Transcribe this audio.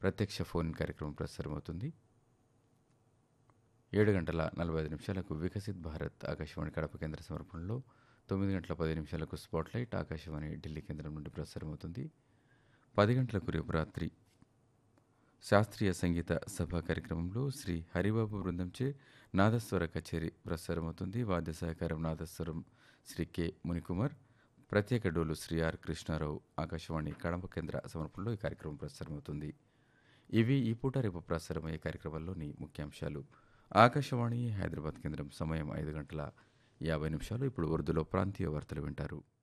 ప్రత్యక్ష ఫోన్ కార్యక్రమం ప్రసారమవుతుంది ఏడు గంటల నలభై ఐదు నిమిషాలకు వికసిత్ భారత్ ఆకాశవాణి కడప కేంద్ర సమర్పణలో తొమ్మిది గంటల పది నిమిషాలకు స్పాట్లైట్ ఆకాశవాణి ఢిల్లీ కేంద్రం నుండి ప్రసారమవుతుంది పది గంటలకు రేపు రాత్రి శాస్త్రీయ సంగీత సభా కార్యక్రమంలో శ్రీ హరిబాబు బృందంచే నాదస్వర కచేరీ ప్రసారమవుతుంది వాద్య సహకారం నాదస్వరం శ్రీ కె మునికుమార్ ప్రత్యేక డోలు శ్రీ ఆర్ కృష్ణారావు ఆకాశవాణి కడప కేంద్ర సమర్పణలో ఈ కార్యక్రమం ప్రసారమవుతుంది ఇవి ఈ పూట రేపు ప్రసారమయ్యే కార్యక్రమాల్లోని ముఖ్యాంశాలు ఆకాశవాణి హైదరాబాద్ కేంద్రం సమయం ఐదు గంటల యాభై నిమిషాలు ఇప్పుడు ఉర్దూలో ప్రాంతీయ వార్తలు వింటారు